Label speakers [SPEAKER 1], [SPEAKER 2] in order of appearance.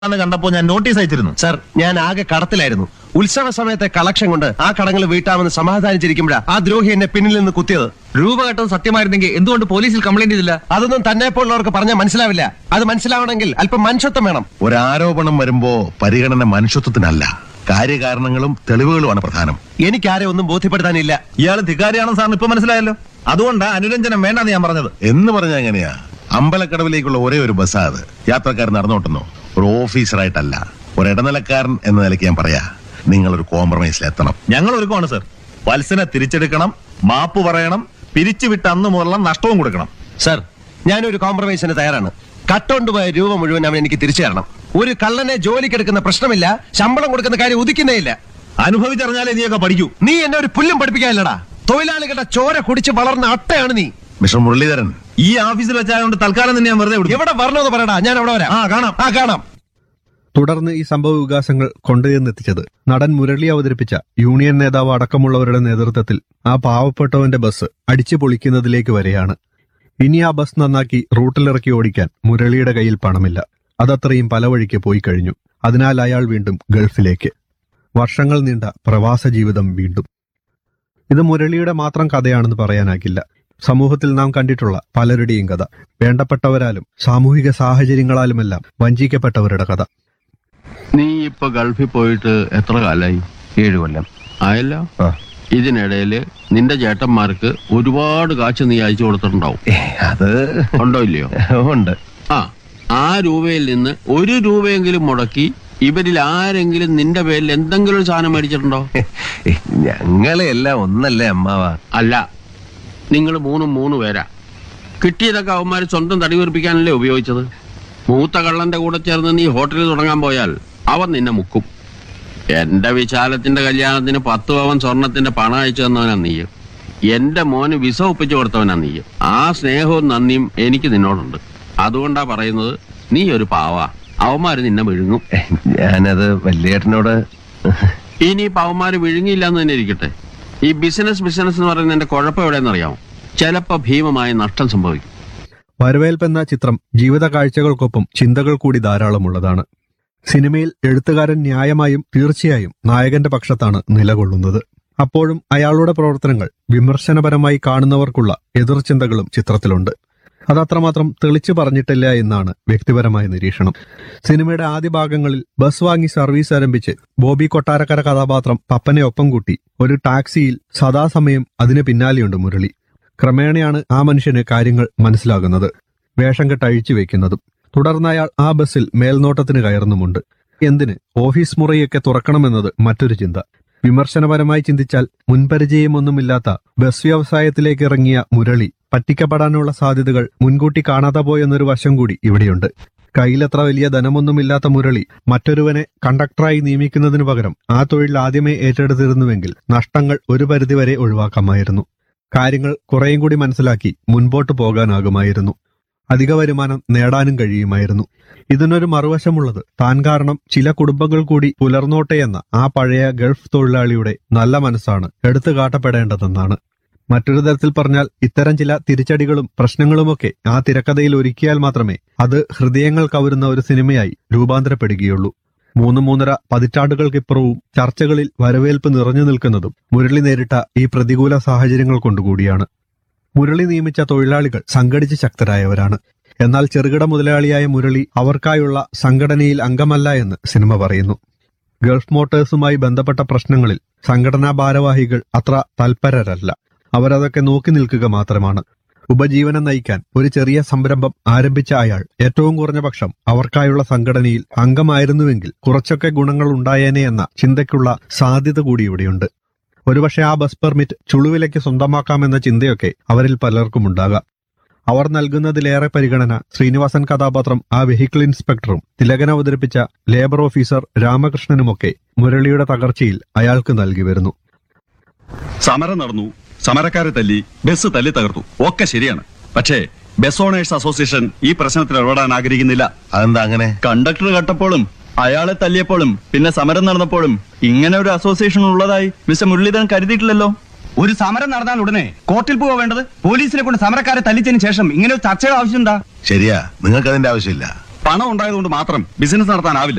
[SPEAKER 1] ആണെന്ന് കണ്ടപ്പോ ഞാൻ നോട്ടീസ് അയച്ചിരുന്നു
[SPEAKER 2] സർ ഞാൻ ആകെ കടത്തിലായിരുന്നു ഉത്സവ സമയത്തെ കളക്ഷൻ കൊണ്ട് ആ കടങ്ങൾ വീട്ടാമെന്ന് സമാധാനിച്ചിരിക്കുമ്പോഴാ ആ ദ്രോഹി എന്നെ പിന്നിൽ നിന്ന് കുത്തിയത്
[SPEAKER 3] രൂപ കെട്ടത് സത്യമായിരുന്നെങ്കിൽ എന്തുകൊണ്ട് പോലീസിൽ കംപ്ലൈന്റ് ചെയ്തില്ല
[SPEAKER 2] അതൊന്നും തന്നെ പോലുള്ളവർക്ക് പറഞ്ഞാൽ മനസ്സിലാവില്ല അത് മനസ്സിലാവണമെങ്കിൽ അല്പം മനുഷ്യത്വം വേണം
[SPEAKER 1] ഒരാരോപണം വരുമ്പോ പരിഗണന മനുഷ്യത്വത്തിനല്ല കാര്യകാരണങ്ങളും തെളിവുകളുമാണ് പ്രധാനം
[SPEAKER 2] എനിക്കാരെ ഒന്നും ബോധ്യപ്പെടുത്താനില്ല
[SPEAKER 1] ഇയാൾ ധിക്കാരിയാണെന്ന് സാറിന് ഇപ്പൊ മനസ്സിലായല്ലോ അതുകൊണ്ടാ അനുരഞ്ജനം വേണ്ടെന്ന് ഞാൻ പറഞ്ഞത് എന്ന് പറഞ്ഞ എങ്ങനെയാ അമ്പലക്കടവിലേക്കുള്ള ഒരേ ഒരു ബസ്സാ അത് യാത്രക്കാർ നടന്നോട്ടുന്നോ ഒരു ഓഫീസറായിട്ടല്ല ഒരു ഇടനിലക്കാരൻ എന്ന നിലയ്ക്ക് ഞാൻ പറയാ നിങ്ങൾ ഒരു കോംപ്രമൈസിൽ എത്തണം ഞങ്ങൾ ഒരുക്കമാണ് സർ വത്സനെ തിരിച്ചെടുക്കണം മാപ്പ് പറയണം പിരിച്ചുവിട്ട അന്ന് മുതലുള്ള നഷ്ടവും കൊടുക്കണം
[SPEAKER 2] സർ ഞാനൊരു കോംപ്രമൈസിന് തയ്യാറാണ് കട്ടോണ്ടുപോയ രൂപ മുഴുവൻ അവൻ എനിക്ക് തിരിച്ചു തരണം ഒരു കള്ളനെ ജോലിക്കെടുക്കുന്ന പ്രശ്നമില്ല ശമ്പളം കൊടുക്കുന്ന കാര്യം ഉദിക്കുന്നേ ഇല്ല
[SPEAKER 1] അനുഭവിച്ചറിഞ്ഞാലേ നീയൊക്കെ പഠിക്കൂ
[SPEAKER 2] നീ എന്നെ ഒരു പുല്ലും പഠിപ്പിക്കാനില്ലടാ തൊഴിലാളികളുടെ ചോര കുടിച്ച് വളർന്ന അട്ടയാണ് നീ
[SPEAKER 1] മിസ്റ്റർ മുരളീധരൻ ഈ ഓഫീസിൽ വെച്ചായതുകൊണ്ട് തൽക്കാലം തന്നെ ഞാൻ വെറുതെ വിടും
[SPEAKER 2] എവിടെ വരണമെന്ന് പറയടാ ഞാൻ അവിടെ വരാം
[SPEAKER 1] ആ കാണാം
[SPEAKER 2] ആ കാണാം
[SPEAKER 4] തുടർന്ന് ഈ സംഭവ വികാസങ്ങൾ കൊണ്ടുചെന്നെത്തിച്ചത് നടൻ മുരളി അവതരിപ്പിച്ച യൂണിയൻ നേതാവ് അടക്കമുള്ളവരുടെ നേതൃത്വത്തിൽ ആ പാവപ്പെട്ടവന്റെ ബസ് അടിച്ചു പൊളിക്കുന്നതിലേക്ക് വരെയാണ് ഇനി ആ ബസ് നന്നാക്കി റൂട്ടിലിറക്കി ഓടിക്കാൻ മുരളിയുടെ കയ്യിൽ പണമില്ല അതത്രയും പല വഴിക്ക് പോയി കഴിഞ്ഞു അതിനാൽ അയാൾ വീണ്ടും ഗൾഫിലേക്ക് വർഷങ്ങൾ നീണ്ട പ്രവാസ ജീവിതം വീണ്ടും ഇത് മുരളിയുടെ മാത്രം കഥയാണെന്ന് പറയാനാകില്ല സമൂഹത്തിൽ നാം കണ്ടിട്ടുള്ള പലരുടെയും കഥ വേണ്ടപ്പെട്ടവരാലും സാമൂഹിക സാഹചര്യങ്ങളാലുമെല്ലാം വഞ്ചിക്കപ്പെട്ടവരുടെ കഥ
[SPEAKER 5] നീ ഇപ്പൊ ഗൾഫിൽ പോയിട്ട് എത്ര കാലായി
[SPEAKER 2] ഏഴു കൊല്ലം
[SPEAKER 5] ആയല്ലോ ഇതിനിടയില് നിന്റെ ചേട്ടന്മാർക്ക് ഒരുപാട് കാശ് നീ അയച്ചു കൊടുത്തിട്ടുണ്ടാവും
[SPEAKER 2] അത്
[SPEAKER 5] ഉണ്ടോ ഇല്ലയോ
[SPEAKER 2] ഉണ്ട്
[SPEAKER 5] ആ ആ രൂപയിൽ നിന്ന് ഒരു രൂപയെങ്കിലും മുടക്കി ഇവരിൽ ആരെങ്കിലും നിന്റെ പേരിൽ എന്തെങ്കിലും ഒരു സാധനം മേടിച്ചിട്ടുണ്ടോ
[SPEAKER 2] ഞങ്ങളെ എല്ലാം ഒന്നല്ലേ അമ്മാവ
[SPEAKER 5] അല്ല നിങ്ങൾ മൂന്നും മൂന്ന് പേരാ കിട്ടിയതൊക്കെ അവന്മാർ സ്വന്തം തടി വീർപ്പിക്കാനല്ലേ ഉപയോഗിച്ചത് മൂത്ത കള്ളന്റെ കൂടെ ചേർന്ന് നീ ഹോട്ടലിൽ തുടങ്ങാൻ പോയാൽ അവൻ നിന്നെ മുക്കും എന്റെ വിശാലത്തിന്റെ കല്യാണത്തിന് പത്ത് പവൻ സ്വർണത്തിന്റെ പണം അയച്ചു തന്നവനാ നീ എന്റെ മോന് വിസ ഒപ്പിച്ചു കൊടുത്തവനാ നീ ആ സ്നേഹവും നന്ദിയും എനിക്ക് നിന്നോടുണ്ട് അതുകൊണ്ടാ പറയുന്നത് നീ ഒരു പാവാ അവന്മാര് നിന്നെ വിഴുങ്ങും
[SPEAKER 2] ഞാനത് വല്യേട്ടനോട്
[SPEAKER 5] ഇനി അവന്മാര് വിഴുങ്ങിയില്ല എന്ന് തന്നെ ഇരിക്കട്ടെ ഈ ബിസിനസ് ബിസിനസ് എന്ന് പറയുന്നത് എന്റെ കുഴപ്പം എവിടെയെന്നറിയാമോ ചിലപ്പോ ഭീമമായ നഷ്ടം സംഭവിക്കും
[SPEAKER 4] വരവേൽപ്പെന്ന ചിത്രം ജീവിത കാഴ്ചകൾക്കൊപ്പം ചിന്തകൾ കൂടി ധാരാളമുള്ളതാണ് സിനിമയിൽ എഴുത്തുകാരൻ ന്യായമായും തീർച്ചയായും നായകന്റെ പക്ഷത്താണ് നിലകൊള്ളുന്നത് അപ്പോഴും അയാളുടെ പ്രവർത്തനങ്ങൾ വിമർശനപരമായി കാണുന്നവർക്കുള്ള എതിർചിന്തകളും ചിത്രത്തിലുണ്ട് അതത്രമാത്രം തെളിച്ചു പറഞ്ഞിട്ടില്ല എന്നാണ് വ്യക്തിപരമായ നിരീക്ഷണം സിനിമയുടെ ആദ്യ ഭാഗങ്ങളിൽ ബസ് വാങ്ങി സർവീസ് ആരംഭിച്ച് ബോബി കൊട്ടാരക്കര കഥാപാത്രം പപ്പനെ ഒപ്പം കൂട്ടി ഒരു ടാക്സിയിൽ സദാസമയം അതിന് പിന്നാലെയുണ്ട് മുരളി ക്രമേണയാണ് ആ മനുഷ്യന് കാര്യങ്ങൾ മനസ്സിലാകുന്നത് വേഷം കെട്ട് അഴിച്ചു വെക്കുന്നതും തുടർന്ന് അയാൾ ആ ബസ്സിൽ മേൽനോട്ടത്തിന് കയറുന്നുമുണ്ട് എന്തിന് ഓഫീസ് മുറിയൊക്കെ തുറക്കണമെന്നത് മറ്റൊരു ചിന്ത വിമർശനപരമായി ചിന്തിച്ചാൽ മുൻപരിചയമൊന്നുമില്ലാത്ത ബസ് വ്യവസായത്തിലേക്ക് ഇറങ്ങിയ മുരളി പറ്റിക്കപ്പെടാനുള്ള സാധ്യതകൾ മുൻകൂട്ടി കാണാതെ പോയെന്നൊരു വശം കൂടി ഇവിടെയുണ്ട് കയ്യിലത്ര വലിയ ധനമൊന്നുമില്ലാത്ത മുരളി മറ്റൊരുവനെ കണ്ടക്ടറായി നിയമിക്കുന്നതിനു പകരം ആ തൊഴിൽ ആദ്യമേ ഏറ്റെടുത്തിരുന്നുവെങ്കിൽ നഷ്ടങ്ങൾ ഒരു പരിധിവരെ ഒഴിവാക്കാമായിരുന്നു കാര്യങ്ങൾ കുറേയും കൂടി മനസ്സിലാക്കി മുൻപോട്ട് പോകാനാകുമായിരുന്നു അധിക വരുമാനം നേടാനും കഴിയുമായിരുന്നു ഇതിനൊരു മറുവശമുള്ളത് താൻ കാരണം ചില കുടുംബങ്ങൾ കൂടി പുലർന്നോട്ടെ എന്ന ആ പഴയ ഗൾഫ് തൊഴിലാളിയുടെ നല്ല മനസ്സാണ് എടുത്തു കാട്ടപ്പെടേണ്ടതെന്നാണ് മറ്റൊരു തരത്തിൽ പറഞ്ഞാൽ ഇത്തരം ചില തിരിച്ചടികളും പ്രശ്നങ്ങളുമൊക്കെ ആ തിരക്കഥയിൽ ഒരുക്കിയാൽ മാത്രമേ അത് ഹൃദയങ്ങൾ കവരുന്ന ഒരു സിനിമയായി രൂപാന്തരപ്പെടുകയുള്ളൂ മൂന്ന് മൂന്നര പതിറ്റാണ്ടുകൾക്കിപ്പുറവും ചർച്ചകളിൽ വരവേൽപ്പ് നിറഞ്ഞു നിൽക്കുന്നതും മുരളി നേരിട്ട ഈ പ്രതികൂല സാഹചര്യങ്ങൾ കൊണ്ടുകൂടിയാണ് മുരളി നിയമിച്ച തൊഴിലാളികൾ സംഘടിച്ച് ശക്തരായവരാണ് എന്നാൽ ചെറുകിട മുതലാളിയായ മുരളി അവർക്കായുള്ള സംഘടനയിൽ അംഗമല്ല എന്ന് സിനിമ പറയുന്നു ഗൾഫ് മോട്ടേഴ്സുമായി ബന്ധപ്പെട്ട പ്രശ്നങ്ങളിൽ സംഘടനാ ഭാരവാഹികൾ അത്ര തൽപരരല്ല അവരതൊക്കെ നോക്കി നിൽക്കുക മാത്രമാണ് ഉപജീവനം നയിക്കാൻ ഒരു ചെറിയ സംരംഭം ആരംഭിച്ച അയാൾ ഏറ്റവും കുറഞ്ഞ പക്ഷം അവർക്കായുള്ള സംഘടനയിൽ അംഗമായിരുന്നുവെങ്കിൽ കുറച്ചൊക്കെ ഗുണങ്ങൾ ഉണ്ടായേനെ എന്ന ചിന്തയ്ക്കുള്ള സാധ്യത കൂടി ഇവിടെയുണ്ട് ഒരുപക്ഷെ ആ ബസ് പെർമിറ്റ് ചുളുവിലേക്ക് സ്വന്തമാക്കാമെന്ന ചിന്തയൊക്കെ അവരിൽ പലർക്കും ഉണ്ടാകാം അവർ നൽകുന്നതിലേറെ പരിഗണന ശ്രീനിവാസൻ കഥാപാത്രം ആ വെഹിക്കിൾ ഇൻസ്പെക്ടറും തിലകൻ അവതരിപ്പിച്ച ലേബർ ഓഫീസർ രാമകൃഷ്ണനുമൊക്കെ മുരളിയുടെ തകർച്ചയിൽ അയാൾക്ക് നൽകി വരുന്നു
[SPEAKER 6] സമരം നടന്നു സമരക്കാരെ തല്ലി ബസ് തല്ലി തകർത്തു ഒക്കെ ശരിയാണ് പക്ഷേ ബസ് ഓണേഴ്സ് അസോസിയേഷൻ ഈ പ്രശ്നത്തിൽ ഇടപെടാൻ ആഗ്രഹിക്കുന്നില്ല
[SPEAKER 1] അതെന്താ അങ്ങനെ
[SPEAKER 6] കണ്ടക്ടർ കട്ടപ്പോഴും അയാളെ തല്ലിയപ്പോഴും പിന്നെ സമരം നടന്നപ്പോഴും ഇങ്ങനെ ഒരു അസോസിയേഷൻ ഉള്ളതായി മിസ്റ്റർ മുരളീധരൻ കരുതിയിട്ടില്ലല്ലോ
[SPEAKER 7] ഒരു സമരം നടന്നാൽ ഉടനെ കോർട്ടിൽ പോവാ വേണ്ടത് പോലീസിനെ കൊണ്ട് സമരക്കാരെ തല്ലിച്ചതിന് ശേഷം ഇങ്ങനെ ഒരു ചർച്ചയുടെ ആവശ്യം എന്താ
[SPEAKER 1] ശരിയാ നിങ്ങൾക്ക് അതിന്റെ ആവശ്യമില്ല
[SPEAKER 6] പണം ഉണ്ടായതുകൊണ്ട് മാത്രം ബിസിനസ് നടത്താനാവില്ല